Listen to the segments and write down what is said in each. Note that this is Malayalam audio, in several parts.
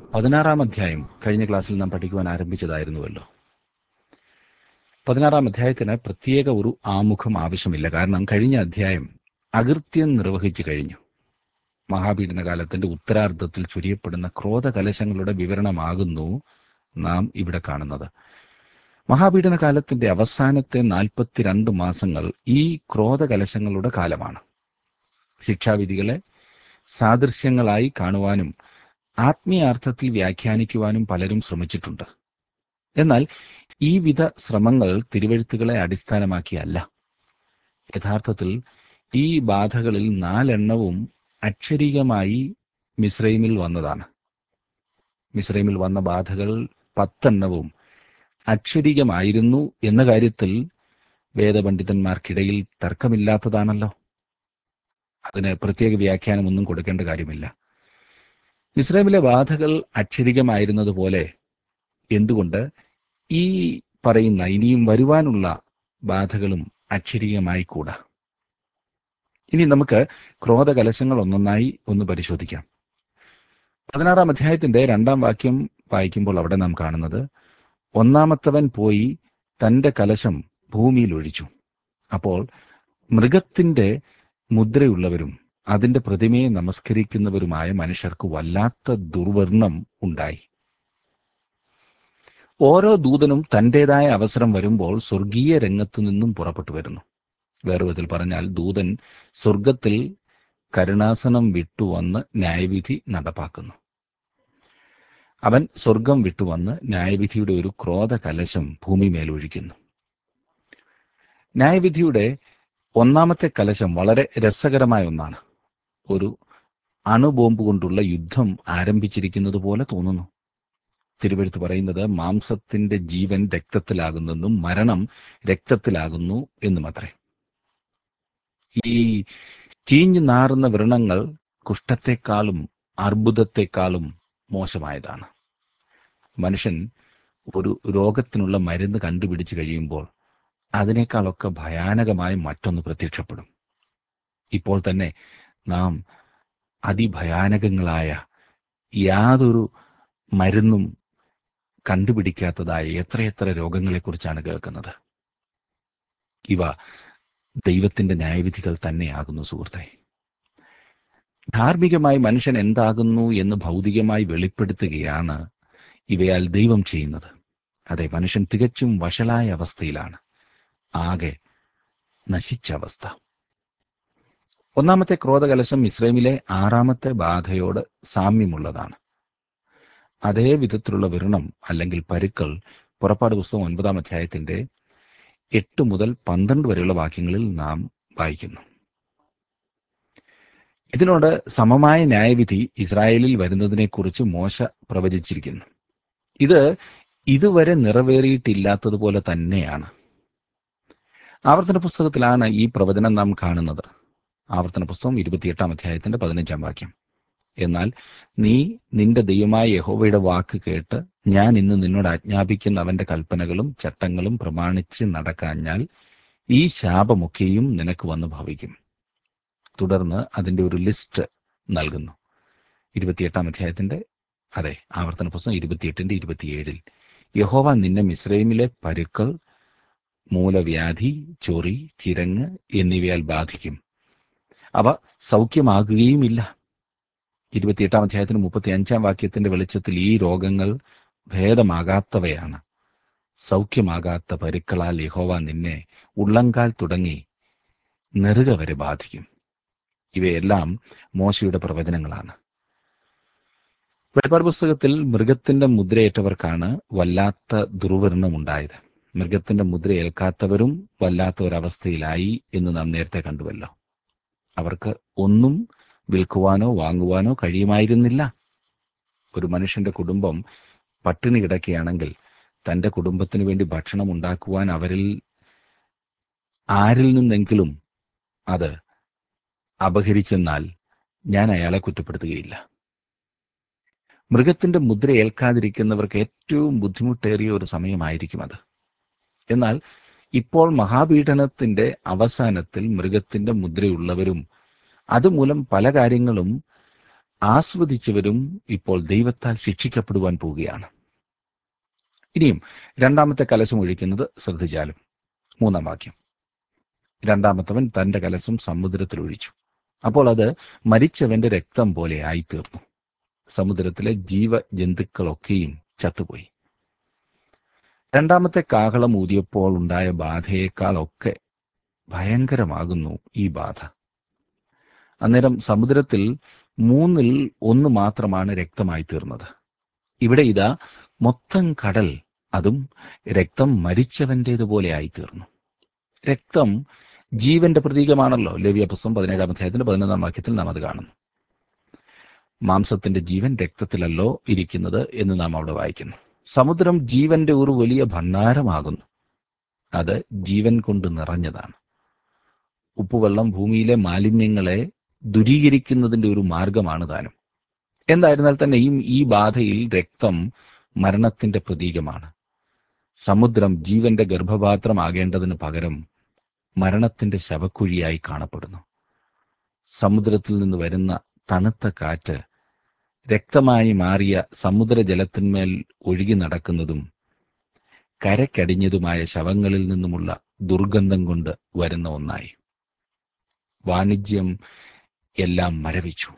പതിനാറാം അധ്യായം കഴിഞ്ഞ ക്ലാസ്സിൽ നാം പഠിക്കുവാൻ ആരംഭിച്ചതായിരുന്നുവല്ലോ പതിനാറാം അധ്യായത്തിന് പ്രത്യേക ഒരു ആമുഖം ആവശ്യമില്ല കാരണം കഴിഞ്ഞ അധ്യായം അകൃത്യം നിർവഹിച്ചു കഴിഞ്ഞു മഹാപീഡന കാലത്തിന്റെ ഉത്തരാർദ്ധത്തിൽ ചുരിയപ്പെടുന്ന ക്രോധകലശങ്ങളുടെ വിവരണമാകുന്നു നാം ഇവിടെ കാണുന്നത് മഹാപീഡന കാലത്തിന്റെ അവസാനത്തെ നാൽപ്പത്തിരണ്ട് മാസങ്ങൾ ഈ ക്രോധകലശങ്ങളുടെ കാലമാണ് ശിക്ഷാവിധികളെ സാദൃശ്യങ്ങളായി കാണുവാനും ആത്മീയാർത്ഥത്തിൽ വ്യാഖ്യാനിക്കുവാനും പലരും ശ്രമിച്ചിട്ടുണ്ട് എന്നാൽ ഈ വിധ ശ്രമങ്ങൾ തിരുവഴുത്തുകളെ അടിസ്ഥാനമാക്കിയല്ല യഥാർത്ഥത്തിൽ ഈ ബാധകളിൽ നാലെണ്ണവും അക്ഷരികമായി മിസ്രൈമിൽ വന്നതാണ് മിസ്രൈമിൽ വന്ന ബാധകൾ പത്തെണ്ണവും അക്ഷരികമായിരുന്നു എന്ന കാര്യത്തിൽ വേദപണ്ഡിതന്മാർക്കിടയിൽ തർക്കമില്ലാത്തതാണല്ലോ അതിന് പ്രത്യേക വ്യാഖ്യാനമൊന്നും കൊടുക്കേണ്ട കാര്യമില്ല ഇസ്രായേലിലെ ബാധകൾ അക്ഷരികമായിരുന്നതുപോലെ എന്തുകൊണ്ട് ഈ പറയുന്ന ഇനിയും വരുവാനുള്ള ബാധകളും അക്ഷരികമായി കൂടാ ഇനി നമുക്ക് ക്രോധകലശങ്ങൾ ഒന്നൊന്നായി ഒന്ന് പരിശോധിക്കാം പതിനാറാം അധ്യായത്തിന്റെ രണ്ടാം വാക്യം വായിക്കുമ്പോൾ അവിടെ നാം കാണുന്നത് ഒന്നാമത്തവൻ പോയി തന്റെ കലശം ഭൂമിയിൽ ഒഴിച്ചു അപ്പോൾ മൃഗത്തിന്റെ മുദ്രയുള്ളവരും അതിന്റെ പ്രതിമയെ നമസ്കരിക്കുന്നവരുമായ മനുഷ്യർക്ക് വല്ലാത്ത ദുർവർണം ഉണ്ടായി ഓരോ ദൂതനും തന്റേതായ അവസരം വരുമ്പോൾ സ്വർഗീയ രംഗത്തു നിന്നും പുറപ്പെട്ടു വരുന്നു വേറെ വിധത്തിൽ പറഞ്ഞാൽ ദൂതൻ സ്വർഗത്തിൽ കരുണാസനം വിട്ടുവന്ന് ന്യായവിധി നടപ്പാക്കുന്നു അവൻ സ്വർഗം വിട്ടുവന്ന് ന്യായവിധിയുടെ ഒരു ക്രോധ കലശം ഭൂമിമേൽ ഒഴിക്കുന്നു ന്യായവിധിയുടെ ഒന്നാമത്തെ കലശം വളരെ രസകരമായ ഒന്നാണ് ഒരു അണുബോംബ് കൊണ്ടുള്ള യുദ്ധം ആരംഭിച്ചിരിക്കുന്നത് പോലെ തോന്നുന്നു തിരുവെഴുത്ത് പറയുന്നത് മാംസത്തിന്റെ ജീവൻ രക്തത്തിലാകുന്നെന്നും മരണം രക്തത്തിലാകുന്നു എന്നും അത്രേ ഈ ചീഞ്ഞു നാറുന്ന വ്രണങ്ങൾ കുഷ്ഠത്തെക്കാളും അർബുദത്തെക്കാളും മോശമായതാണ് മനുഷ്യൻ ഒരു രോഗത്തിനുള്ള മരുന്ന് കണ്ടുപിടിച്ചു കഴിയുമ്പോൾ അതിനേക്കാളൊക്കെ ഭയാനകമായി മറ്റൊന്ന് പ്രത്യക്ഷപ്പെടും ഇപ്പോൾ തന്നെ നാം അതിഭയാനകങ്ങളായ യാതൊരു മരുന്നും കണ്ടുപിടിക്കാത്തതായ എത്രയെത്ര രോഗങ്ങളെക്കുറിച്ചാണ് കേൾക്കുന്നത് ഇവ ദൈവത്തിന്റെ ന്യായവിധികൾ തന്നെയാകുന്നു സുഹൃത്തെ ധാർമ്മികമായി മനുഷ്യൻ എന്താകുന്നു എന്ന് ഭൗതികമായി വെളിപ്പെടുത്തുകയാണ് ഇവയാൽ ദൈവം ചെയ്യുന്നത് അതെ മനുഷ്യൻ തികച്ചും വഷളായ അവസ്ഥയിലാണ് ആകെ നശിച്ച അവസ്ഥ ഒന്നാമത്തെ ക്രോധകലശം ഇസ്രേമിലെ ആറാമത്തെ ബാധയോട് സാമ്യമുള്ളതാണ് അതേ വിധത്തിലുള്ള വിരണം അല്ലെങ്കിൽ പരുക്കൾ പുറപ്പാട് പുസ്തകം ഒൻപതാം അധ്യായത്തിന്റെ എട്ട് മുതൽ പന്ത്രണ്ട് വരെയുള്ള വാക്യങ്ങളിൽ നാം വായിക്കുന്നു ഇതിനോട് സമമായ ന്യായവിധി ഇസ്രായേലിൽ വരുന്നതിനെക്കുറിച്ച് മോശ പ്രവചിച്ചിരിക്കുന്നു ഇത് ഇതുവരെ നിറവേറിയിട്ടില്ലാത്തതുപോലെ തന്നെയാണ് ആവർത്തന പുസ്തകത്തിലാണ് ഈ പ്രവചനം നാം കാണുന്നത് ആവർത്തന പുസ്തകം ഇരുപത്തിയെട്ടാം അധ്യായത്തിന്റെ പതിനഞ്ചാം വാക്യം എന്നാൽ നീ നിന്റെ ദൈവമായ യഹോവയുടെ വാക്ക് കേട്ട് ഞാൻ ഇന്ന് നിന്നോട് ആജ്ഞാപിക്കുന്ന അവന്റെ കൽപ്പനകളും ചട്ടങ്ങളും പ്രമാണിച്ച് നടക്കാഞ്ഞാൽ ഈ ശാപമൊക്കെയും നിനക്ക് വന്ന് ഭവിക്കും തുടർന്ന് അതിന്റെ ഒരു ലിസ്റ്റ് നൽകുന്നു ഇരുപത്തിയെട്ടാം അധ്യായത്തിന്റെ അതെ ആവർത്തന പുസ്തകം ഇരുപത്തിയെട്ടിന്റെ ഇരുപത്തിയേഴിൽ യഹോവ നിന്നെ മിസ്രൈമിലെ പരുക്കൾ മൂലവ്യാധി ചൊറി ചിരങ്ങ് എന്നിവയാൽ ബാധിക്കും അവ സൗഖ്യമാകുകയുമില്ല ഇരുപത്തിയെട്ടാം അധ്യായത്തിന് മുപ്പത്തി അഞ്ചാം വാക്യത്തിന്റെ വെളിച്ചത്തിൽ ഈ രോഗങ്ങൾ ഭേദമാകാത്തവയാണ് സൗഖ്യമാകാത്ത പരുക്കളാൽ യഹോവ നിന്നെ ഉള്ളങ്കാൽ തുടങ്ങി നെറുക വരെ ബാധിക്കും ഇവയെല്ലാം മോശയുടെ പ്രവചനങ്ങളാണ് വെളിപ്പാട് പുസ്തകത്തിൽ മൃഗത്തിന്റെ മുദ്രയേറ്റവർക്കാണ് വല്ലാത്ത ദുർവർണ്ണമുണ്ടായത് മൃഗത്തിന്റെ മുദ്ര ഏൽക്കാത്തവരും വല്ലാത്ത ഒരവസ്ഥയിലായി എന്ന് നാം നേരത്തെ കണ്ടുവല്ലോ അവർക്ക് ഒന്നും വിൽക്കുവാനോ വാങ്ങുവാനോ കഴിയുമായിരുന്നില്ല ഒരു മനുഷ്യന്റെ കുടുംബം പട്ടിണി കിടക്കുകയാണെങ്കിൽ തന്റെ കുടുംബത്തിന് വേണ്ടി ഭക്ഷണം ഉണ്ടാക്കുവാൻ അവരിൽ ആരിൽ നിന്നെങ്കിലും അത് അപഹരിച്ചെന്നാൽ ഞാൻ അയാളെ കുറ്റപ്പെടുത്തുകയില്ല മൃഗത്തിന്റെ മുദ്ര ഏൽക്കാതിരിക്കുന്നവർക്ക് ഏറ്റവും ബുദ്ധിമുട്ടേറിയ ഒരു സമയമായിരിക്കും അത് എന്നാൽ ഇപ്പോൾ മഹാപീഡനത്തിന്റെ അവസാനത്തിൽ മൃഗത്തിന്റെ മുദ്രയുള്ളവരും അതുമൂലം പല കാര്യങ്ങളും ആസ്വദിച്ചവരും ഇപ്പോൾ ദൈവത്താൽ ശിക്ഷിക്കപ്പെടുവാൻ പോവുകയാണ് ഇനിയും രണ്ടാമത്തെ കലശം ഒഴിക്കുന്നത് ശ്രദ്ധിച്ചാലും മൂന്നാം വാക്യം രണ്ടാമത്തവൻ തന്റെ കലശം സമുദ്രത്തിൽ ഒഴിച്ചു അപ്പോൾ അത് മരിച്ചവന്റെ രക്തം പോലെ ആയിത്തീർന്നു സമുദ്രത്തിലെ ജീവജന്തുക്കളൊക്കെയും ചത്തുപോയി രണ്ടാമത്തെ കാഹളം ഊതിയപ്പോൾ ഉണ്ടായ ബാധയേക്കാളൊക്കെ ഭയങ്കരമാകുന്നു ഈ ബാധ അന്നേരം സമുദ്രത്തിൽ മൂന്നിൽ ഒന്ന് മാത്രമാണ് രക്തമായി തീർന്നത് ഇവിടെ ഇതാ മൊത്തം കടൽ അതും രക്തം മരിച്ചവന്റേതുപോലെ ആയിത്തീർന്നു രക്തം ജീവന്റെ പ്രതീകമാണല്ലോ ലവ്യ പുസ്തകം പതിനേഴാം അധ്യായത്തിന്റെ പതിനൊന്നാം വാക്യത്തിൽ നാം അത് കാണുന്നു മാംസത്തിന്റെ ജീവൻ രക്തത്തിലല്ലോ ഇരിക്കുന്നത് എന്ന് നാം അവിടെ വായിക്കുന്നു സമുദ്രം ജീവന്റെ ഒരു വലിയ ഭണ്ഡാരമാകുന്നു അത് ജീവൻ കൊണ്ട് നിറഞ്ഞതാണ് ഉപ്പുവെള്ളം ഭൂമിയിലെ മാലിന്യങ്ങളെ ദുരീകരിക്കുന്നതിന്റെ ഒരു മാർഗമാണ് താനും എന്തായിരുന്നാൽ തന്നെയും ഈ ബാധയിൽ രക്തം മരണത്തിന്റെ പ്രതീകമാണ് സമുദ്രം ജീവന്റെ ഗർഭപാത്രമാകേണ്ടതിന് പകരം മരണത്തിന്റെ ശവക്കുഴിയായി കാണപ്പെടുന്നു സമുദ്രത്തിൽ നിന്ന് വരുന്ന തണുത്ത കാറ്റ് രക്തമായി മാറിയ സമുദ്രജലത്തിന്മേൽ ഒഴുകി നടക്കുന്നതും കരക്കടിഞ്ഞതുമായ ശവങ്ങളിൽ നിന്നുമുള്ള ദുർഗന്ധം കൊണ്ട് വരുന്ന ഒന്നായി വാണിജ്യം എല്ലാം മരവിച്ചു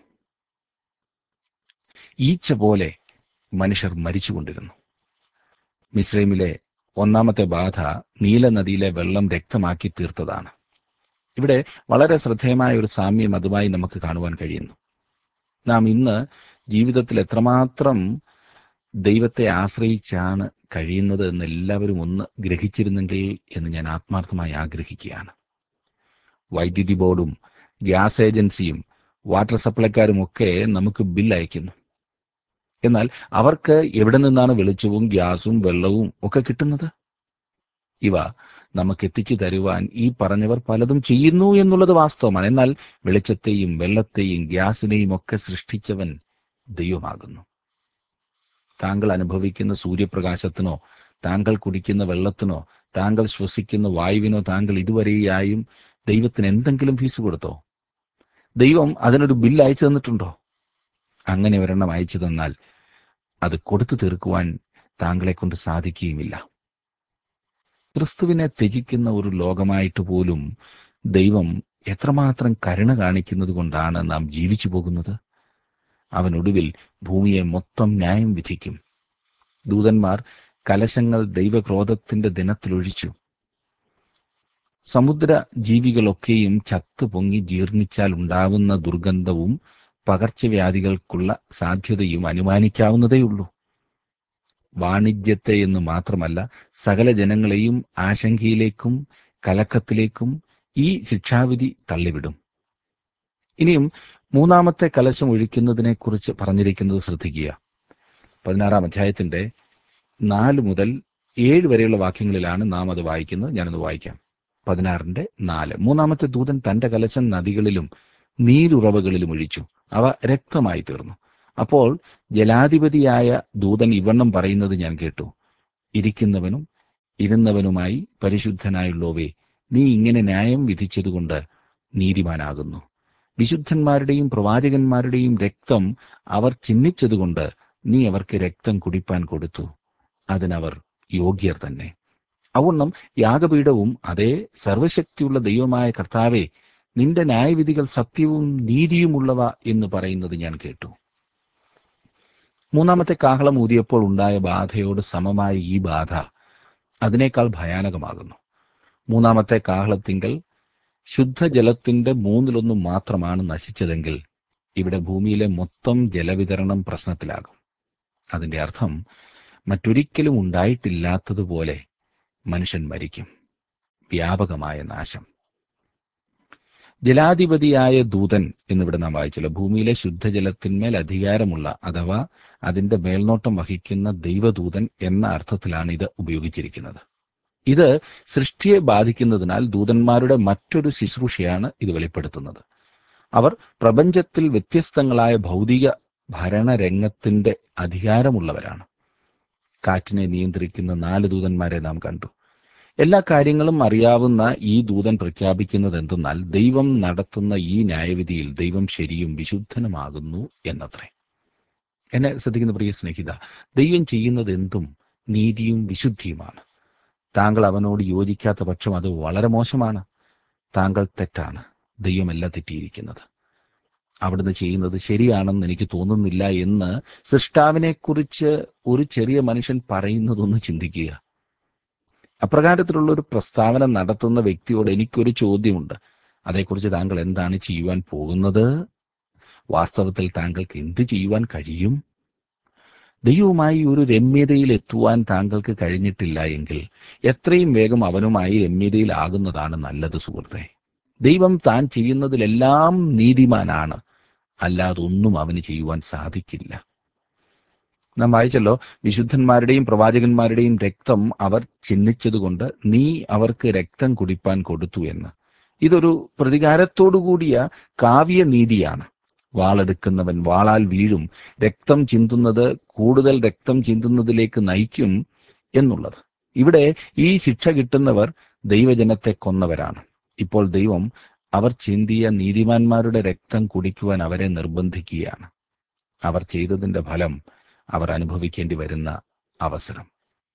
ഈച്ച പോലെ മനുഷ്യർ മരിച്ചുകൊണ്ടിരുന്നു മിസ്രൈമിലെ ഒന്നാമത്തെ ബാധ നീലനദിയിലെ വെള്ളം രക്തമാക്കി തീർത്തതാണ് ഇവിടെ വളരെ ശ്രദ്ധേയമായ ഒരു സാമ്യം അതുമായി നമുക്ക് കാണുവാൻ കഴിയുന്നു നാം ഇന്ന് ജീവിതത്തിൽ എത്രമാത്രം ദൈവത്തെ ആശ്രയിച്ചാണ് കഴിയുന്നത് എന്ന് എല്ലാവരും ഒന്ന് ഗ്രഹിച്ചിരുന്നെങ്കിൽ എന്ന് ഞാൻ ആത്മാർത്ഥമായി ആഗ്രഹിക്കുകയാണ് വൈദ്യുതി ബോർഡും ഗ്യാസ് ഏജൻസിയും വാട്ടർ സപ്ലൈക്കാരും ഒക്കെ നമുക്ക് ബിൽ അയക്കുന്നു എന്നാൽ അവർക്ക് എവിടെ നിന്നാണ് വെളിച്ചവും ഗ്യാസും വെള്ളവും ഒക്കെ കിട്ടുന്നത് ഇവ നമുക്ക് എത്തിച്ചു തരുവാൻ ഈ പറഞ്ഞവർ പലതും ചെയ്യുന്നു എന്നുള്ളത് വാസ്തവമാണ് എന്നാൽ വെളിച്ചത്തെയും വെള്ളത്തെയും ഗ്യാസിനെയും ഒക്കെ സൃഷ്ടിച്ചവൻ ദൈവമാകുന്നു താങ്കൾ അനുഭവിക്കുന്ന സൂര്യപ്രകാശത്തിനോ താങ്കൾ കുടിക്കുന്ന വെള്ളത്തിനോ താങ്കൾ ശ്വസിക്കുന്ന വായുവിനോ താങ്കൾ ഇതുവരെയായും ദൈവത്തിന് എന്തെങ്കിലും ഫീസ് കൊടുത്തോ ദൈവം അതിനൊരു ബില്ല് അയച്ചു തന്നിട്ടുണ്ടോ അങ്ങനെ ഒരെണ്ണം അയച്ചു തന്നാൽ അത് കൊടുത്തു തീർക്കുവാൻ താങ്കളെ കൊണ്ട് സാധിക്കുകയുമില്ല ക്രിസ്തുവിനെ ത്യജിക്കുന്ന ഒരു ലോകമായിട്ട് പോലും ദൈവം എത്രമാത്രം കരുണ കാണിക്കുന്നത് കൊണ്ടാണ് നാം ജീവിച്ചു പോകുന്നത് അവനൊടുവിൽ ഭൂമിയെ മൊത്തം ന്യായം വിധിക്കും ദൂതന്മാർ കലശങ്ങൾ ദൈവക്രോധത്തിന്റെ ദിനത്തിലൊഴിച്ചു സമുദ്ര ജീവികളൊക്കെയും ചത്തു പൊങ്ങി ജീർണിച്ചാൽ ഉണ്ടാവുന്ന ദുർഗന്ധവും പകർച്ചവ്യാധികൾക്കുള്ള സാധ്യതയും അനുമാനിക്കാവുന്നതേയുള്ളൂ വാണിജ്യത്തെ എന്ന് മാത്രമല്ല സകല ജനങ്ങളെയും ആശങ്കയിലേക്കും കലക്കത്തിലേക്കും ഈ ശിക്ഷാവിധി തള്ളിവിടും ഇനിയും മൂന്നാമത്തെ കലശം ഒഴിക്കുന്നതിനെ കുറിച്ച് പറഞ്ഞിരിക്കുന്നത് ശ്രദ്ധിക്കുക പതിനാറാം അധ്യായത്തിന്റെ നാല് മുതൽ ഏഴ് വരെയുള്ള വാക്യങ്ങളിലാണ് നാം അത് വായിക്കുന്നത് ഞാനത് വായിക്കാം പതിനാറിന്റെ നാല് മൂന്നാമത്തെ ദൂതൻ തന്റെ കലശം നദികളിലും നീരുറവകളിലും ഒഴിച്ചു അവ രക്തമായി തീർന്നു അപ്പോൾ ജലാധിപതിയായ ദൂതൻ ഇവണ്ണം പറയുന്നത് ഞാൻ കേട്ടു ഇരിക്കുന്നവനും ഇരുന്നവനുമായി പരിശുദ്ധനായുള്ളോവേ നീ ഇങ്ങനെ ന്യായം വിധിച്ചതുകൊണ്ട് നീതിമാനാകുന്നു വിശുദ്ധന്മാരുടെയും പ്രവാചകന്മാരുടെയും രക്തം അവർ ചിഹ്നിച്ചതുകൊണ്ട് നീ അവർക്ക് രക്തം കുടിപ്പാൻ കൊടുത്തു അതിനവർ യോഗ്യർ തന്നെ അവണ്ണം യാഗപീഠവും അതേ സർവശക്തിയുള്ള ദൈവമായ കർത്താവെ നിന്റെ ന്യായവിധികൾ സത്യവും നീതിയുമുള്ളവ എന്ന് പറയുന്നത് ഞാൻ കേട്ടു മൂന്നാമത്തെ കാഹളം ഊതിയപ്പോൾ ഉണ്ടായ ബാധയോട് സമമായ ഈ ബാധ അതിനേക്കാൾ ഭയാനകമാകുന്നു മൂന്നാമത്തെ കാഹളത്തിങ്കൽ ശുദ്ധജലത്തിന്റെ മൂന്നിലൊന്നും മാത്രമാണ് നശിച്ചതെങ്കിൽ ഇവിടെ ഭൂമിയിലെ മൊത്തം ജലവിതരണം പ്രശ്നത്തിലാകും അതിന്റെ അർത്ഥം മറ്റൊരിക്കലും ഉണ്ടായിട്ടില്ലാത്തതുപോലെ മനുഷ്യൻ മരിക്കും വ്യാപകമായ നാശം ജലാധിപതിയായ ദൂതൻ എന്നിവിടെ നാം വായിച്ചല്ലോ ഭൂമിയിലെ ശുദ്ധജലത്തിന്മേൽ അധികാരമുള്ള അഥവാ അതിന്റെ മേൽനോട്ടം വഹിക്കുന്ന ദൈവദൂതൻ എന്ന അർത്ഥത്തിലാണ് ഇത് ഉപയോഗിച്ചിരിക്കുന്നത് ഇത് സൃഷ്ടിയെ ബാധിക്കുന്നതിനാൽ ദൂതന്മാരുടെ മറ്റൊരു ശുശ്രൂഷയാണ് ഇത് വെളിപ്പെടുത്തുന്നത് അവർ പ്രപഞ്ചത്തിൽ വ്യത്യസ്തങ്ങളായ ഭൗതിക ഭരണരംഗത്തിന്റെ അധികാരമുള്ളവരാണ് കാറ്റിനെ നിയന്ത്രിക്കുന്ന നാല് ദൂതന്മാരെ നാം കണ്ടു എല്ലാ കാര്യങ്ങളും അറിയാവുന്ന ഈ ദൂതൻ പ്രഖ്യാപിക്കുന്നത് എന്തെന്നാൽ ദൈവം നടത്തുന്ന ഈ ന്യായവിധിയിൽ ദൈവം ശരിയും വിശുദ്ധനുമാകുന്നു എന്നത്രേ എന്നെ ശ്രദ്ധിക്കുന്ന പ്രിയ സ്നേഹിത ദൈവം ചെയ്യുന്നത് എന്തും നീതിയും വിശുദ്ധിയുമാണ് താങ്കൾ അവനോട് യോജിക്കാത്ത പക്ഷം അത് വളരെ മോശമാണ് താങ്കൾ തെറ്റാണ് ദൈവമല്ല തെറ്റിയിരിക്കുന്നത് അവിടുന്ന് ചെയ്യുന്നത് ശരിയാണെന്ന് എനിക്ക് തോന്നുന്നില്ല എന്ന് സൃഷ്ടാവിനെക്കുറിച്ച് ഒരു ചെറിയ മനുഷ്യൻ പറയുന്നതൊന്ന് ചിന്തിക്കുക അപ്രകാരത്തിലുള്ള ഒരു പ്രസ്താവന നടത്തുന്ന വ്യക്തിയോട് എനിക്കൊരു ചോദ്യമുണ്ട് അതേക്കുറിച്ച് താങ്കൾ എന്താണ് ചെയ്യുവാൻ പോകുന്നത് വാസ്തവത്തിൽ താങ്കൾക്ക് എന്ത് ചെയ്യുവാൻ കഴിയും ദൈവവുമായി ഒരു രമ്യതയിൽ എത്തുവാൻ താങ്കൾക്ക് കഴിഞ്ഞിട്ടില്ല എങ്കിൽ എത്രയും വേഗം അവനുമായി രമ്യതയിലാകുന്നതാണ് നല്ലത് സുഹൃത്തെ ദൈവം താൻ ചെയ്യുന്നതിലെല്ലാം നീതിമാനാണ് അല്ലാതൊന്നും അവന് ചെയ്യുവാൻ സാധിക്കില്ല നാം വായിച്ചല്ലോ വിശുദ്ധന്മാരുടെയും പ്രവാചകന്മാരുടെയും രക്തം അവർ ചിഹ്നിച്ചതുകൊണ്ട് നീ അവർക്ക് രക്തം കുടിപ്പാൻ കൊടുത്തു എന്ന് ഇതൊരു പ്രതികാരത്തോടുകൂടിയ കാവ്യനീതിയാണ് വാളെടുക്കുന്നവൻ വാളാൽ വീഴും രക്തം ചിന്തുന്നത് കൂടുതൽ രക്തം ചിന്തുന്നതിലേക്ക് നയിക്കും എന്നുള്ളത് ഇവിടെ ഈ ശിക്ഷ കിട്ടുന്നവർ ദൈവജനത്തെ കൊന്നവരാണ് ഇപ്പോൾ ദൈവം അവർ ചിന്തിയ നീതിമാന്മാരുടെ രക്തം കുടിക്കുവാൻ അവരെ നിർബന്ധിക്കുകയാണ് അവർ ചെയ്തതിന്റെ ഫലം അവർ അനുഭവിക്കേണ്ടി വരുന്ന അവസരം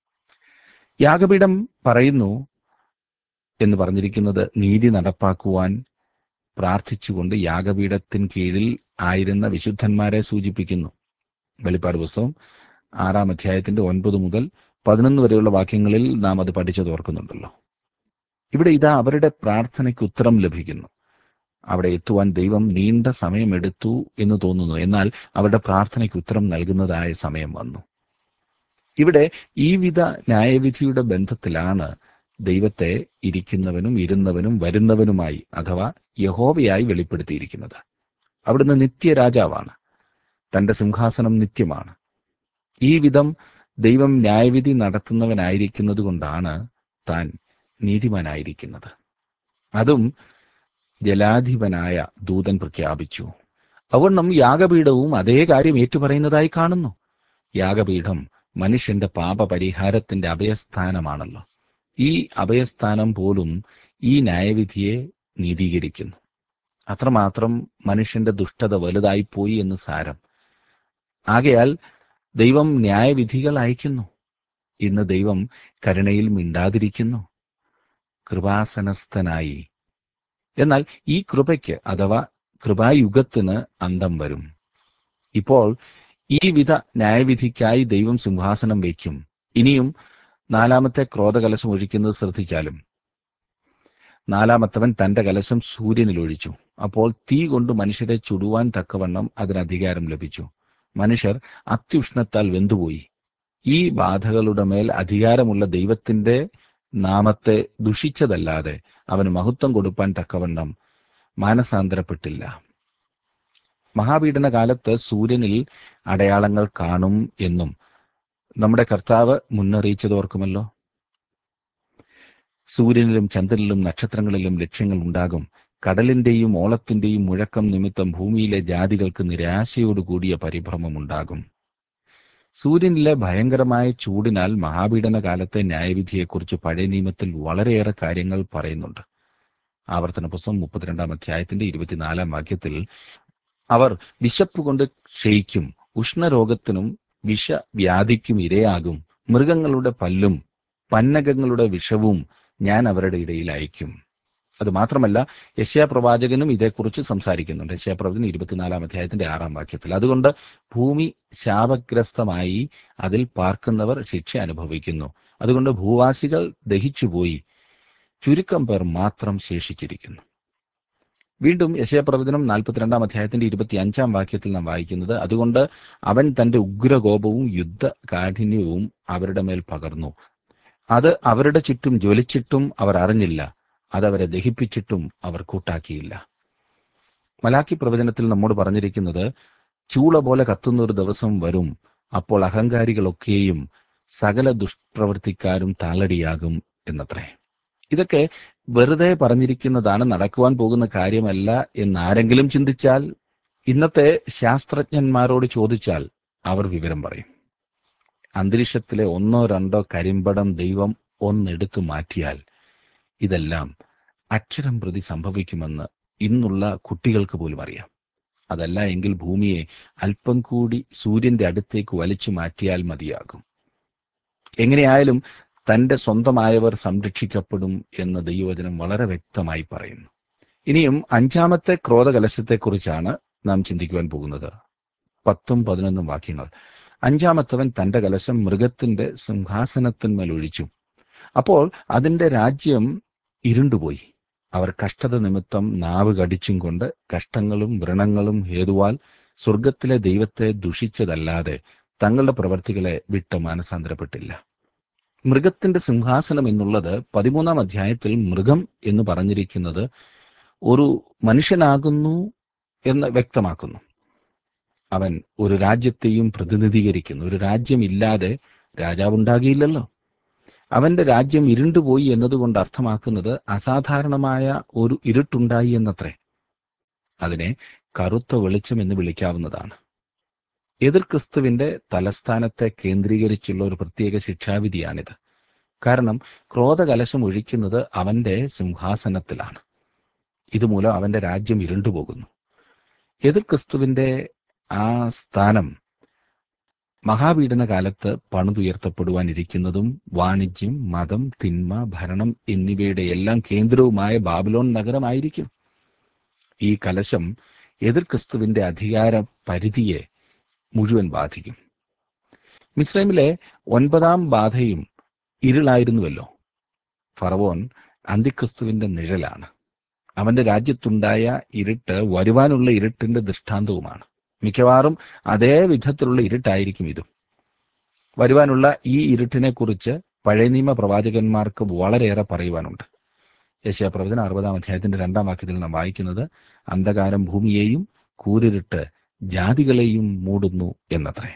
യാഗപീഠം പറയുന്നു എന്ന് പറഞ്ഞിരിക്കുന്നത് നീതി നടപ്പാക്കുവാൻ പ്രാർത്ഥിച്ചുകൊണ്ട് യാഗപീഠത്തിന് കീഴിൽ ആയിരുന്ന വിശുദ്ധന്മാരെ സൂചിപ്പിക്കുന്നു വെളിപ്പാട് പുസ്തകം ആറാം അധ്യായത്തിന്റെ ഒൻപത് മുതൽ പതിനൊന്ന് വരെയുള്ള വാക്യങ്ങളിൽ നാം അത് പഠിച്ചത് ഓർക്കുന്നുണ്ടല്ലോ ഇവിടെ ഇതാ അവരുടെ പ്രാർത്ഥനയ്ക്ക് ഉത്തരം ലഭിക്കുന്നു അവിടെ എത്തുവാൻ ദൈവം നീണ്ട സമയമെടുത്തു എന്ന് തോന്നുന്നു എന്നാൽ അവരുടെ പ്രാർത്ഥനയ്ക്ക് ഉത്തരം നൽകുന്നതായ സമയം വന്നു ഇവിടെ ഈ വിധ ന്യായവിധിയുടെ ബന്ധത്തിലാണ് ദൈവത്തെ ഇരിക്കുന്നവനും ഇരുന്നവനും വരുന്നവനുമായി അഥവാ യഹോവയായി വെളിപ്പെടുത്തിയിരിക്കുന്നത് അവിടുന്ന് നിത്യരാജാവാണ് തന്റെ സിംഹാസനം നിത്യമാണ് ഈ വിധം ദൈവം ന്യായവിധി നടത്തുന്നവനായിരിക്കുന്നത് കൊണ്ടാണ് താൻ നീതിമാനായിരിക്കുന്നത് അതും ജലാധിപനായ ദൂതൻ പ്രഖ്യാപിച്ചു അവണ്ണം യാഗപീഠവും അതേ കാര്യം ഏറ്റുപറയുന്നതായി കാണുന്നു യാഗപീഠം മനുഷ്യന്റെ പാപപരിഹാരത്തിന്റെ അഭയസ്ഥാനമാണല്ലോ ഈ അഭയസ്ഥാനം പോലും ഈ ന്യായവിധിയെ നീതീകരിക്കുന്നു അത്രമാത്രം മനുഷ്യന്റെ ദുഷ്ടത വലുതായിപ്പോയി എന്ന് സാരം ആകയാൽ ദൈവം ന്യായവിധികൾ അയക്കുന്നു ഇന്ന് ദൈവം കരുണയിൽ മിണ്ടാതിരിക്കുന്നു കൃപാസനസ്ഥനായി എന്നാൽ ഈ കൃപയ്ക്ക് അഥവാ കൃപായുഗത്തിന് അന്തം വരും ഇപ്പോൾ ഈ വിധ ന്യായവിധിക്കായി ദൈവം സിംഹാസനം വയ്ക്കും ഇനിയും നാലാമത്തെ ക്രോധകലശം ഒഴിക്കുന്നത് ശ്രദ്ധിച്ചാലും നാലാമത്തവൻ തന്റെ കലശം സൂര്യനിൽ ഒഴിച്ചു അപ്പോൾ തീ കൊണ്ട് മനുഷ്യരെ ചുടുവാൻ തക്കവണ്ണം അതിന് അധികാരം ലഭിച്ചു മനുഷ്യർ അത്യുഷ്ണത്താൽ വെന്തുപോയി ഈ ബാധകളുടെ മേൽ അധികാരമുള്ള ദൈവത്തിന്റെ നാമത്തെ ദുഷിച്ചതല്ലാതെ അവന് മഹത്വം കൊടുപ്പാൻ തക്കവണ്ണം മാനസാന്തരപ്പെട്ടില്ല മഹാപീഡന കാലത്ത് സൂര്യനിൽ അടയാളങ്ങൾ കാണും എന്നും നമ്മുടെ കർത്താവ് മുന്നറിയിച്ചത് ഓർക്കുമല്ലോ സൂര്യനിലും ചന്ദ്രനിലും നക്ഷത്രങ്ങളിലും ലക്ഷ്യങ്ങൾ ഉണ്ടാകും കടലിന്റെയും ഓളത്തിന്റെയും മുഴക്കം നിമിത്തം ഭൂമിയിലെ ജാതികൾക്ക് നിരാശയോടുകൂടിയ പരിഭ്രമം ഉണ്ടാകും സൂര്യനിലെ ഭയങ്കരമായ ചൂടിനാൽ മഹാപീഡന കാലത്തെ ന്യായവിധിയെക്കുറിച്ച് പഴയ നിയമത്തിൽ വളരെയേറെ കാര്യങ്ങൾ പറയുന്നുണ്ട് ആവർത്തന പുസ്തകം മുപ്പത്തിരണ്ടാം അധ്യായത്തിന്റെ ഇരുപത്തിനാലാം വാക്യത്തിൽ അവർ വിശപ്പ് കൊണ്ട് ക്ഷയിക്കും ഉഷ്ണരോഗത്തിനും വിഷവ്യാധിക്കും ഇരയാകും മൃഗങ്ങളുടെ പല്ലും പന്നകങ്ങളുടെ വിഷവും ഞാൻ അവരുടെ ഇടയിൽ അയക്കും അത് മാത്രമല്ല യശയാ പ്രവാചകനും ഇതേക്കുറിച്ച് സംസാരിക്കുന്നുണ്ട് യശയാ പ്രവചനം ഇരുപത്തിനാലാം അധ്യായത്തിന്റെ ആറാം വാക്യത്തിൽ അതുകൊണ്ട് ഭൂമി ശാപഗ്രസ്തമായി അതിൽ പാർക്കുന്നവർ ശിക്ഷ അനുഭവിക്കുന്നു അതുകൊണ്ട് ഭൂവാസികൾ ദഹിച്ചുപോയി ചുരുക്കം പേർ മാത്രം ശേഷിച്ചിരിക്കുന്നു വീണ്ടും യശയപ്രവചനം നാൽപ്പത്തിരണ്ടാം അധ്യായത്തിന്റെ ഇരുപത്തി അഞ്ചാം വാക്യത്തിൽ നാം വായിക്കുന്നത് അതുകൊണ്ട് അവൻ തന്റെ ഉഗ്രകോപവും യുദ്ധ കാഠിന്യവും അവരുടെ മേൽ പകർന്നു അത് അവരുടെ ചുറ്റും ജ്വലിച്ചിട്ടും അവർ അറിഞ്ഞില്ല അതവരെ ദഹിപ്പിച്ചിട്ടും അവർ കൂട്ടാക്കിയില്ല മലാക്കി പ്രവചനത്തിൽ നമ്മോട് പറഞ്ഞിരിക്കുന്നത് ചൂള പോലെ കത്തുന്ന ഒരു ദിവസം വരും അപ്പോൾ അഹങ്കാരികളൊക്കെയും സകല ദുഷ്പ്രവൃത്തിക്കാരും താളടിയാകും എന്നത്രേ ഇതൊക്കെ വെറുതെ പറഞ്ഞിരിക്കുന്നതാണ് നടക്കുവാൻ പോകുന്ന കാര്യമല്ല എന്നാരെങ്കിലും ചിന്തിച്ചാൽ ഇന്നത്തെ ശാസ്ത്രജ്ഞന്മാരോട് ചോദിച്ചാൽ അവർ വിവരം പറയും അന്തരീക്ഷത്തിലെ ഒന്നോ രണ്ടോ കരിമ്പടം ദൈവം ഒന്നെടുത്തു മാറ്റിയാൽ ഇതെല്ലാം അക്ഷരം പ്രതി സംഭവിക്കുമെന്ന് ഇന്നുള്ള കുട്ടികൾക്ക് പോലും അറിയാം അതല്ല എങ്കിൽ ഭൂമിയെ അല്പം കൂടി സൂര്യന്റെ അടുത്തേക്ക് വലിച്ചു മാറ്റിയാൽ മതിയാകും എങ്ങനെയായാലും തന്റെ സ്വന്തമായവർ സംരക്ഷിക്കപ്പെടും എന്ന് ദൈവവചനം വളരെ വ്യക്തമായി പറയുന്നു ഇനിയും അഞ്ചാമത്തെ ക്രോധകലശത്തെക്കുറിച്ചാണ് നാം ചിന്തിക്കുവാൻ പോകുന്നത് പത്തും പതിനൊന്നും വാക്യങ്ങൾ അഞ്ചാമത്തവൻ തന്റെ കലശം മൃഗത്തിന്റെ സിംഹാസനത്തിന്മേൽ ഒഴിച്ചു അപ്പോൾ അതിന്റെ രാജ്യം ഇരുണ്ടുപോയി അവർ കഷ്ടത നിമിത്തം നാവ് കടിച്ചും കൊണ്ട് കഷ്ടങ്ങളും വ്രണങ്ങളും ഹേതുവാൽ സ്വർഗത്തിലെ ദൈവത്തെ ദുഷിച്ചതല്ലാതെ തങ്ങളുടെ പ്രവർത്തികളെ വിട്ട് മാനസാന്തരപ്പെട്ടില്ല മൃഗത്തിന്റെ സിംഹാസനം എന്നുള്ളത് പതിമൂന്നാം അധ്യായത്തിൽ മൃഗം എന്ന് പറഞ്ഞിരിക്കുന്നത് ഒരു മനുഷ്യനാകുന്നു എന്ന് വ്യക്തമാക്കുന്നു അവൻ ഒരു രാജ്യത്തെയും പ്രതിനിധീകരിക്കുന്നു ഒരു രാജ്യമില്ലാതെ രാജാവുണ്ടാകിയില്ലല്ലോ അവന്റെ രാജ്യം ഇരുണ്ടുപോയി എന്നതുകൊണ്ട് അർത്ഥമാക്കുന്നത് അസാധാരണമായ ഒരു ഇരുട്ടുണ്ടായി എന്നത്രേ അതിനെ കറുത്ത വെളിച്ചം എന്ന് വിളിക്കാവുന്നതാണ് എതിർ ക്രിസ്തുവിന്റെ തലസ്ഥാനത്തെ കേന്ദ്രീകരിച്ചുള്ള ഒരു പ്രത്യേക ശിക്ഷാവിധിയാണിത് കാരണം ക്രോധകലശം ഒഴിക്കുന്നത് അവന്റെ സിംഹാസനത്തിലാണ് ഇതുമൂലം അവന്റെ രാജ്യം ഇരുണ്ടുപോകുന്നു എതിർ ക്രിസ്തുവിന്റെ ആ സ്ഥാനം മഹാപീഡന കാലത്ത് പണിതുയർത്തപ്പെടുവാനിരിക്കുന്നതും വാണിജ്യം മതം തിന്മ ഭരണം എന്നിവയുടെ എല്ലാം കേന്ദ്രവുമായ ബാബിലോൺ നഗരമായിരിക്കും ഈ കലശം എതിർ ക്രിസ്തുവിന്റെ അധികാര പരിധിയെ മുഴുവൻ ബാധിക്കും മിസ്രൈമിലെ ഒൻപതാം ബാധയും ഇരുളായിരുന്നുവല്ലോ ഫറവോൻ അന്തിക്രിസ്തുവിന്റെ നിഴലാണ് അവന്റെ രാജ്യത്തുണ്ടായ ഇരുട്ട് വരുവാനുള്ള ഇരുട്ടിന്റെ ദൃഷ്ടാന്തവുമാണ് മിക്കവാറും അതേ വിധത്തിലുള്ള ഇരുട്ടായിരിക്കും ഇതും വരുവാനുള്ള ഈ ഇരുട്ടിനെ കുറിച്ച് പഴയ നിയമ പ്രവാചകന്മാർക്ക് വളരെയേറെ പറയുവാനുണ്ട് യശയാപ്രവചന അറുപതാം അധ്യായത്തിന്റെ രണ്ടാം വാക്യത്തിൽ നാം വായിക്കുന്നത് അന്ധകാരം ഭൂമിയെയും കൂരിരുട്ട് ജാതികളെയും മൂടുന്നു എന്നത്രേ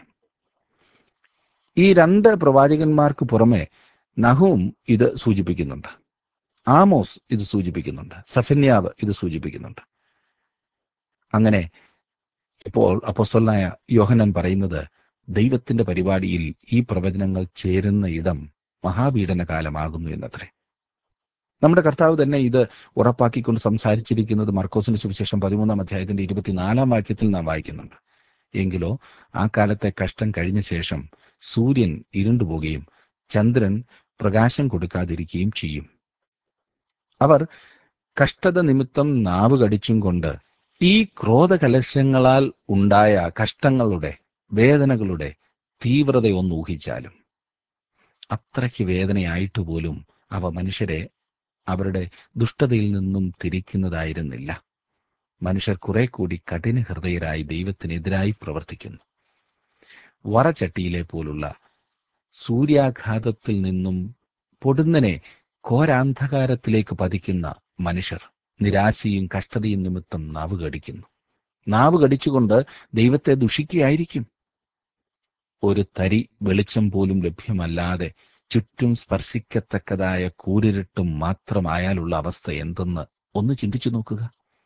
ഈ രണ്ട് പ്രവാചകന്മാർക്ക് പുറമെ നഹൂം ഇത് സൂചിപ്പിക്കുന്നുണ്ട് ആമോസ് ഇത് സൂചിപ്പിക്കുന്നുണ്ട് സഫന്യാവ് ഇത് സൂചിപ്പിക്കുന്നുണ്ട് അങ്ങനെ ഇപ്പോൾ അപ്പോസ്തലനായ യോഹനൻ പറയുന്നത് ദൈവത്തിന്റെ പരിപാടിയിൽ ഈ പ്രവചനങ്ങൾ ചേരുന്ന ഇടം മഹാപീഡന കാലമാകുന്നു എന്നത്രേ നമ്മുടെ കർത്താവ് തന്നെ ഇത് ഉറപ്പാക്കിക്കൊണ്ട് സംസാരിച്ചിരിക്കുന്നത് മർക്കോസിന് സുവിശേഷം പതിമൂന്നാം അധ്യായത്തിന്റെ ഇരുപത്തിനാലാം വാക്യത്തിൽ നാം വായിക്കുന്നുണ്ട് എങ്കിലോ ആ കാലത്തെ കഷ്ടം കഴിഞ്ഞ ശേഷം സൂര്യൻ ഇരുണ്ടുപോകുകയും ചന്ദ്രൻ പ്രകാശം കൊടുക്കാതിരിക്കുകയും ചെയ്യും അവർ കഷ്ടത നിമിത്തം നാവ് കടിച്ചും കൊണ്ട് ഈ ക്രോധകലശങ്ങളാൽ ഉണ്ടായ കഷ്ടങ്ങളുടെ വേദനകളുടെ തീവ്രത ഒന്ന് ഊഹിച്ചാലും അത്രയ്ക്ക് വേദനയായിട്ട് പോലും അവ മനുഷ്യരെ അവരുടെ ദുഷ്ടതയിൽ നിന്നും തിരിക്കുന്നതായിരുന്നില്ല മനുഷ്യർ കുറെ കൂടി കഠിന ഹൃദയരായി ദൈവത്തിനെതിരായി പ്രവർത്തിക്കുന്നു വറചട്ടിയിലെ പോലുള്ള സൂര്യാഘാതത്തിൽ നിന്നും പൊടുന്നനെ ഘോരാന്ധകാരത്തിലേക്ക് പതിക്കുന്ന മനുഷ്യർ നിരാശയും കഷ്ടതയും നിമിത്തം നാവ് കടിക്കുന്നു നാവ് കടിച്ചുകൊണ്ട് ദൈവത്തെ ദുഷിക്കുകയായിരിക്കും ഒരു തരി വെളിച്ചം പോലും ലഭ്യമല്ലാതെ ചുറ്റും സ്പർശിക്കത്തക്കതായ കൂരിരുട്ടും മാത്രമായാലുള്ള അവസ്ഥ എന്തെന്ന് ഒന്ന് ചിന്തിച്ചു നോക്കുക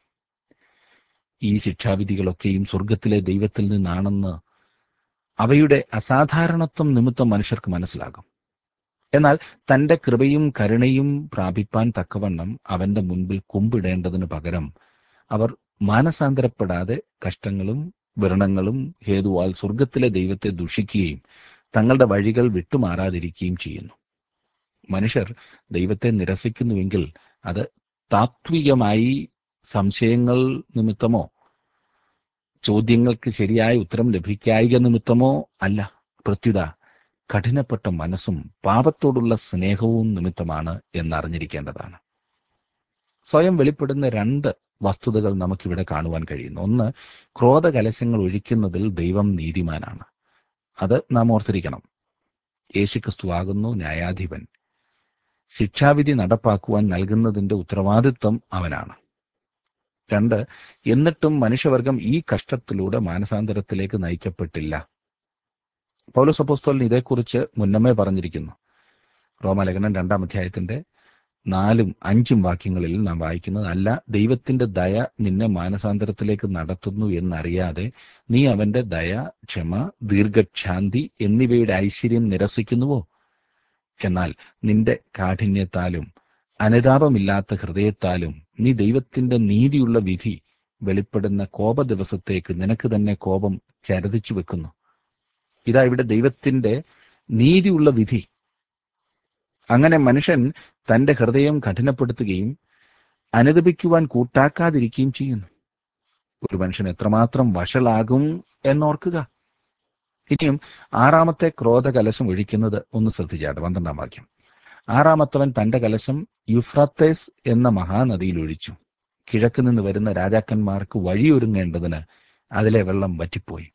ഈ ശിക്ഷാവിധികളൊക്കെയും സ്വർഗത്തിലെ ദൈവത്തിൽ നിന്നാണെന്ന് അവയുടെ അസാധാരണത്വം നിമിത്തം മനുഷ്യർക്ക് മനസ്സിലാകും എന്നാൽ തന്റെ കൃപയും കരുണയും പ്രാപിപ്പാൻ തക്കവണ്ണം അവന്റെ മുൻപിൽ കുമ്പിടേണ്ടതിന് പകരം അവർ മാനസാന്തരപ്പെടാതെ കഷ്ടങ്ങളും വ്രണങ്ങളും ഹേതുവാൽ സ്വർഗത്തിലെ ദൈവത്തെ ദുഷിക്കുകയും തങ്ങളുടെ വഴികൾ വിട്ടുമാറാതിരിക്കുകയും ചെയ്യുന്നു മനുഷ്യർ ദൈവത്തെ നിരസിക്കുന്നുവെങ്കിൽ അത് താത്വികമായി സംശയങ്ങൾ നിമിത്തമോ ചോദ്യങ്ങൾക്ക് ശരിയായ ഉത്തരം ലഭിക്കായിക നിമിത്തമോ അല്ല പ്രത്യുത കഠിനപ്പെട്ട മനസ്സും പാപത്തോടുള്ള സ്നേഹവും നിമിത്തമാണ് എന്നറിഞ്ഞിരിക്കേണ്ടതാണ് സ്വയം വെളിപ്പെടുന്ന രണ്ട് വസ്തുതകൾ നമുക്കിവിടെ കാണുവാൻ കഴിയുന്നു ഒന്ന് ക്രോധകലശങ്ങൾ ഒഴിക്കുന്നതിൽ ദൈവം നീതിമാനാണ് അത് നാം ഓർത്തിരിക്കണം യേശുക്രിസ്തു ആകുന്നു ന്യായാധിപൻ ശിക്ഷാവിധി നടപ്പാക്കുവാൻ നൽകുന്നതിന്റെ ഉത്തരവാദിത്വം അവനാണ് രണ്ട് എന്നിട്ടും മനുഷ്യവർഗം ഈ കഷ്ടത്തിലൂടെ മാനസാന്തരത്തിലേക്ക് നയിക്കപ്പെട്ടില്ല പൗലോസ് അപ്പോസ്തോലൻ ഇതേക്കുറിച്ച് മുന്നമേ പറഞ്ഞിരിക്കുന്നു റോമലേഖനം രണ്ടാം അധ്യായത്തിന്റെ നാലും അഞ്ചും വാക്യങ്ങളിൽ നാം വായിക്കുന്നത് അല്ല ദൈവത്തിന്റെ ദയ നിന്നെ മാനസാന്തരത്തിലേക്ക് നടത്തുന്നു എന്നറിയാതെ നീ അവന്റെ ദയ ക്ഷമ ദീർഘക്ഷാന്തി എന്നിവയുടെ ഐശ്വര്യം നിരസിക്കുന്നുവോ എന്നാൽ നിന്റെ കാഠിന്യത്താലും അനുതാപമില്ലാത്ത ഹൃദയത്താലും നീ ദൈവത്തിന്റെ നീതിയുള്ള വിധി വെളിപ്പെടുന്ന കോപ ദിവസത്തേക്ക് നിനക്ക് തന്നെ കോപം ചരതിച്ചു വെക്കുന്നു ഇതാ ഇവിടെ ദൈവത്തിന്റെ നീതിയുള്ള വിധി അങ്ങനെ മനുഷ്യൻ തന്റെ ഹൃദയം കഠിനപ്പെടുത്തുകയും അനുദപിക്കുവാൻ കൂട്ടാക്കാതിരിക്കുകയും ചെയ്യുന്നു ഒരു മനുഷ്യൻ എത്രമാത്രം വഷളാകും എന്നോർക്കുക ഇനിയും ആറാമത്തെ ക്രോധ കലശം ഒഴിക്കുന്നത് ഒന്ന് ശ്രദ്ധിച്ചാട്ടെ പന്ത്രണ്ടാം വാക്യം ആറാമത്തവൻ തന്റെ കലശം യുഫ്രത്തേസ് എന്ന മഹാനദിയിൽ ഒഴിച്ചു കിഴക്ക് നിന്ന് വരുന്ന രാജാക്കന്മാർക്ക് വഴിയൊരുങ്ങേണ്ടതിന് അതിലെ വെള്ളം വറ്റിപ്പോയി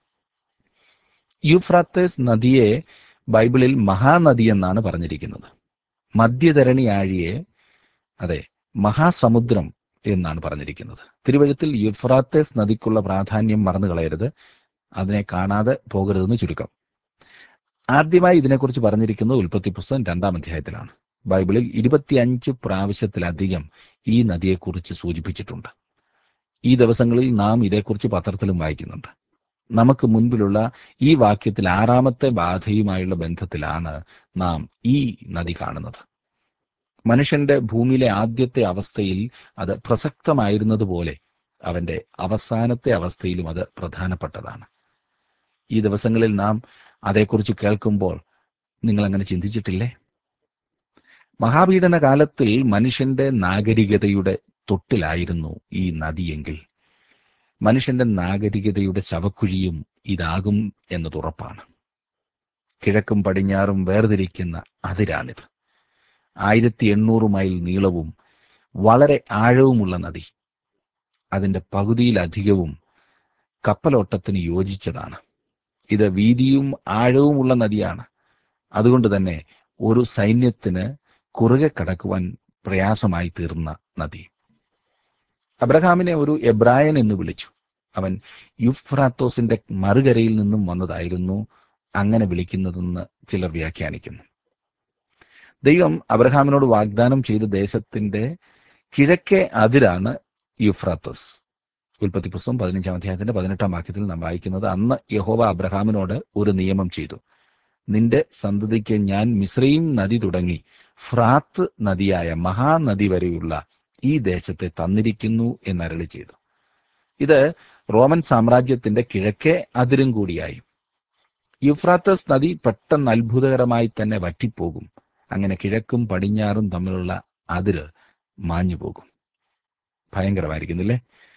യുഫ്രാത്തേസ് നദിയെ ബൈബിളിൽ മഹാനദി എന്നാണ് പറഞ്ഞിരിക്കുന്നത് മധ്യധരണി ആഴിയെ അതെ മഹാസമുദ്രം എന്നാണ് പറഞ്ഞിരിക്കുന്നത് തിരുവഴുത്തിൽ യുഫ്രാത്തേസ് നദിക്കുള്ള പ്രാധാന്യം മറന്നു കളയരുത് അതിനെ കാണാതെ പോകരുതെന്ന് ചുരുക്കം ആദ്യമായി ഇതിനെക്കുറിച്ച് പറഞ്ഞിരിക്കുന്നത് ഉൽപ്പത്തി പുസ്തകം രണ്ടാം അധ്യായത്തിലാണ് ബൈബിളിൽ ഇരുപത്തിയഞ്ച് പ്രാവശ്യത്തിലധികം ഈ നദിയെക്കുറിച്ച് സൂചിപ്പിച്ചിട്ടുണ്ട് ഈ ദിവസങ്ങളിൽ നാം ഇതേക്കുറിച്ച് പത്രത്തിലും വായിക്കുന്നുണ്ട് നമുക്ക് മുൻപിലുള്ള ഈ വാക്യത്തിൽ ആറാമത്തെ ബാധയുമായുള്ള ബന്ധത്തിലാണ് നാം ഈ നദി കാണുന്നത് മനുഷ്യന്റെ ഭൂമിയിലെ ആദ്യത്തെ അവസ്ഥയിൽ അത് പ്രസക്തമായിരുന്നതുപോലെ അവന്റെ അവസാനത്തെ അവസ്ഥയിലും അത് പ്രധാനപ്പെട്ടതാണ് ഈ ദിവസങ്ങളിൽ നാം അതേക്കുറിച്ച് കേൾക്കുമ്പോൾ നിങ്ങൾ അങ്ങനെ ചിന്തിച്ചിട്ടില്ലേ മഹാപീഡന കാലത്തിൽ മനുഷ്യന്റെ നാഗരികതയുടെ തൊട്ടിലായിരുന്നു ഈ നദിയെങ്കിൽ മനുഷ്യന്റെ നാഗരികതയുടെ ശവക്കുഴിയും ഇതാകും എന്നത് ഉറപ്പാണ് കിഴക്കും പടിഞ്ഞാറും വേർതിരിക്കുന്ന അതിരാണിത് ആയിരത്തി എണ്ണൂറ് മൈൽ നീളവും വളരെ ആഴവുമുള്ള നദി അതിന്റെ പകുതിയിലധികവും കപ്പലോട്ടത്തിന് യോജിച്ചതാണ് ഇത് വീതിയും ആഴവുമുള്ള നദിയാണ് അതുകൊണ്ട് തന്നെ ഒരു സൈന്യത്തിന് കുറുകെ കടക്കുവാൻ പ്രയാസമായി തീർന്ന നദി അബ്രഹാമിനെ ഒരു എബ്രായൻ എന്ന് വിളിച്ചു അവൻ യുഫ്രാത്തോസിന്റെ മറുകരയിൽ നിന്നും വന്നതായിരുന്നു അങ്ങനെ വിളിക്കുന്നതെന്ന് ചിലർ വ്യാഖ്യാനിക്കുന്നു ദൈവം അബ്രഹാമിനോട് വാഗ്ദാനം ചെയ്ത ദേശത്തിന്റെ കിഴക്കേ അതിരാണ് യുഫ്രാത്തോസ് ഉൽപ്പത്തി പുസ്തകം പതിനഞ്ചാം അധ്യായത്തിന്റെ പതിനെട്ടാം വാക്യത്തിൽ നാം വായിക്കുന്നത് അന്ന് യഹോവ അബ്രഹാമിനോട് ഒരു നിയമം ചെയ്തു നിന്റെ സന്തതിക്ക് ഞാൻ മിശ്രയും നദി തുടങ്ങി ഫ്രാത്ത് നദിയായ മഹാനദി വരെയുള്ള ഈ ദേശത്തെ തന്നിരിക്കുന്നു എന്നരളി ചെയ്തു ഇത് റോമൻ സാമ്രാജ്യത്തിന്റെ കിഴക്കേ അതിരും കൂടിയായി യുഫ്രാത്തസ് നദി പെട്ടെന്ന് അത്ഭുതകരമായി തന്നെ വറ്റിപ്പോകും അങ്ങനെ കിഴക്കും പടിഞ്ഞാറും തമ്മിലുള്ള അതിര് മാഞ്ഞു പോകും ഭയങ്കരമായിരിക്കുന്നില്ലേ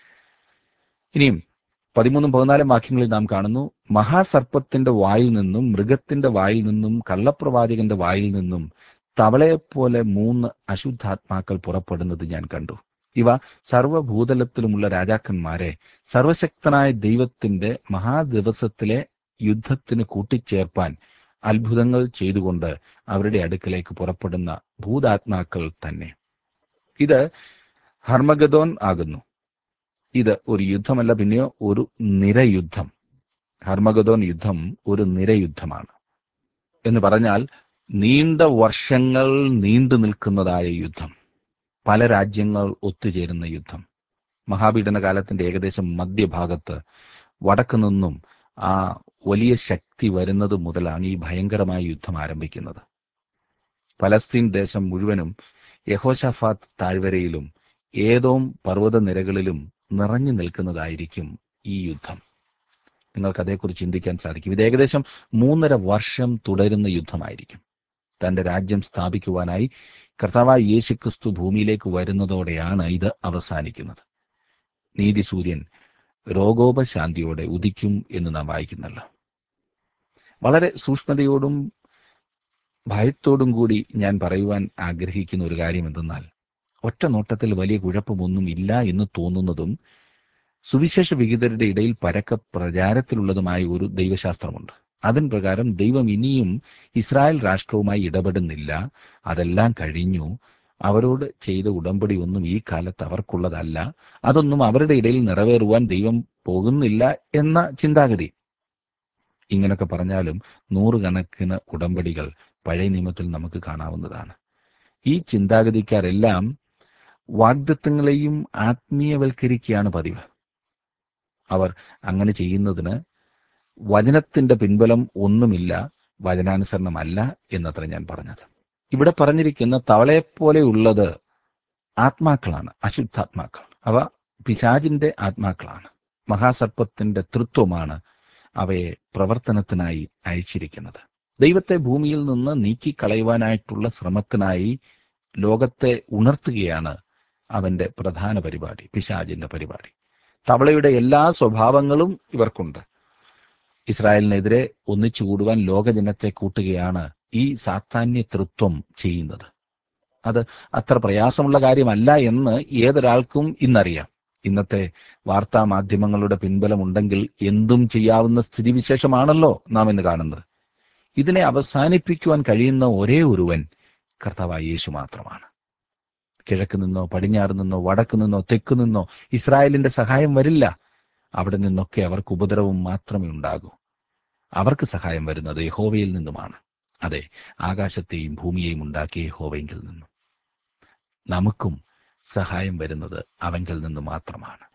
ഇനിയും പതിമൂന്നും പതിനാലും വാക്യങ്ങളിൽ നാം കാണുന്നു മഹാസർപ്പത്തിന്റെ വായിൽ നിന്നും മൃഗത്തിന്റെ വായിൽ നിന്നും കള്ളപ്രവാചകന്റെ വായിൽ നിന്നും തവളയെപ്പോലെ മൂന്ന് അശുദ്ധാത്മാക്കൾ പുറപ്പെടുന്നത് ഞാൻ കണ്ടു ഇവ സർവഭൂതലത്തിലുമുള്ള രാജാക്കന്മാരെ സർവശക്തനായ ദൈവത്തിന്റെ മഹാദിവസത്തിലെ യുദ്ധത്തിന് കൂട്ടിച്ചേർപ്പാൻ അത്ഭുതങ്ങൾ ചെയ്തുകൊണ്ട് അവരുടെ അടുക്കലേക്ക് പുറപ്പെടുന്ന ഭൂതാത്മാക്കൾ തന്നെ ഇത് ഹർമഗദോൻ ആകുന്നു ഇത് ഒരു യുദ്ധമല്ല പിന്നെയോ ഒരു നിരയുദ്ധം ഹർമഗദോൻ യുദ്ധം ഒരു നിരയുദ്ധമാണ് എന്ന് പറഞ്ഞാൽ നീണ്ട വർഷങ്ങൾ നീണ്ടു നിൽക്കുന്നതായ യുദ്ധം പല രാജ്യങ്ങൾ ഒത്തുചേരുന്ന യുദ്ധം മഹാപീഡന കാലത്തിന്റെ ഏകദേശം മധ്യഭാഗത്ത് വടക്കു നിന്നും ആ വലിയ ശക്തി വരുന്നത് മുതലാണ് ഈ ഭയങ്കരമായ യുദ്ധം ആരംഭിക്കുന്നത് പലസ്തീൻ ദേശം മുഴുവനും യഹോഷഫാത്ത് താഴ്വരയിലും ഏതോം പർവ്വതനിരകളിലും നിറഞ്ഞു നിൽക്കുന്നതായിരിക്കും ഈ യുദ്ധം നിങ്ങൾക്ക് അതേക്കുറിച്ച് ചിന്തിക്കാൻ സാധിക്കും ഇത് ഏകദേശം മൂന്നര വർഷം തുടരുന്ന യുദ്ധമായിരിക്കും തന്റെ രാജ്യം സ്ഥാപിക്കുവാനായി കർത്താവായ യേശുക്രിസ്തു ഭൂമിയിലേക്ക് വരുന്നതോടെയാണ് ഇത് അവസാനിക്കുന്നത് നീതി സൂര്യൻ രോഗോപശാന്തിയോടെ ഉദിക്കും എന്ന് നാം വായിക്കുന്നല്ലോ വളരെ സൂക്ഷ്മതയോടും ഭയത്തോടും കൂടി ഞാൻ പറയുവാൻ ആഗ്രഹിക്കുന്ന ഒരു കാര്യം എന്തെന്നാൽ ഒറ്റ നോട്ടത്തിൽ വലിയ കുഴപ്പമൊന്നും ഇല്ല എന്ന് തോന്നുന്നതും സുവിശേഷ വിഹിതരുടെ ഇടയിൽ പരക്ക പ്രചാരത്തിലുള്ളതുമായ ഒരു ദൈവശാസ്ത്രമുണ്ട് അതിൻ പ്രകാരം ദൈവം ഇനിയും ഇസ്രായേൽ രാഷ്ട്രവുമായി ഇടപെടുന്നില്ല അതെല്ലാം കഴിഞ്ഞു അവരോട് ചെയ്ത ഉടമ്പടി ഒന്നും ഈ കാലത്ത് അവർക്കുള്ളതല്ല അതൊന്നും അവരുടെ ഇടയിൽ നിറവേറുവാൻ ദൈവം പോകുന്നില്ല എന്ന ചിന്താഗതി ഇങ്ങനൊക്കെ പറഞ്ഞാലും നൂറുകണക്കിന് ഉടമ്പടികൾ പഴയ നിയമത്തിൽ നമുക്ക് കാണാവുന്നതാണ് ഈ ചിന്താഗതിക്കാരെല്ലാം വാഗ്ദത്വങ്ങളെയും ആത്മീയവൽക്കരിക്കുകയാണ് പതിവ് അവർ അങ്ങനെ ചെയ്യുന്നതിന് വചനത്തിന്റെ പിൻബലം ഒന്നുമില്ല വചനാനുസരണമല്ല എന്നത്ര ഞാൻ പറഞ്ഞത് ഇവിടെ പറഞ്ഞിരിക്കുന്ന തവളയെപ്പോലെയുള്ളത് ആത്മാക്കളാണ് അശുദ്ധാത്മാക്കൾ അവ പിശാചിന്റെ ആത്മാക്കളാണ് മഹാസർപ്പത്തിന്റെ തൃത്വമാണ് അവയെ പ്രവർത്തനത്തിനായി അയച്ചിരിക്കുന്നത് ദൈവത്തെ ഭൂമിയിൽ നിന്ന് നീക്കിക്കളയുവാനായിട്ടുള്ള ശ്രമത്തിനായി ലോകത്തെ ഉണർത്തുകയാണ് അവന്റെ പ്രധാന പരിപാടി പിശാചിന്റെ പരിപാടി തവളയുടെ എല്ലാ സ്വഭാവങ്ങളും ഇവർക്കുണ്ട് ഇസ്രായേലിനെതിരെ ഒന്നിച്ചുകൂടുവാൻ ലോകജനത്തെ കൂട്ടുകയാണ് ഈ സാത്താന്യ തൃത്വം ചെയ്യുന്നത് അത് അത്ര പ്രയാസമുള്ള കാര്യമല്ല എന്ന് ഏതൊരാൾക്കും ഇന്നറിയാം ഇന്നത്തെ വാർത്താ മാധ്യമങ്ങളുടെ പിൻബലമുണ്ടെങ്കിൽ എന്തും ചെയ്യാവുന്ന സ്ഥിതിവിശേഷമാണല്ലോ നാം ഇന്ന് കാണുന്നത് ഇതിനെ അവസാനിപ്പിക്കുവാൻ കഴിയുന്ന ഒരേ ഒരുവൻ കർത്താവായ യേശു മാത്രമാണ് കിഴക്ക് നിന്നോ പടിഞ്ഞാറ് നിന്നോ വടക്ക് നിന്നോ തെക്ക് നിന്നോ ഇസ്രായേലിന്റെ സഹായം വരില്ല അവിടെ നിന്നൊക്കെ അവർക്ക് ഉപദ്രവം മാത്രമേ ഉണ്ടാകൂ അവർക്ക് സഹായം വരുന്നത് യഹോവയിൽ നിന്നുമാണ് അതെ ആകാശത്തെയും ഭൂമിയെയും ഉണ്ടാക്കിയ യഹോവയെങ്കിൽ നിന്നും നമുക്കും സഹായം വരുന്നത് അവങ്കിൽ നിന്ന് മാത്രമാണ്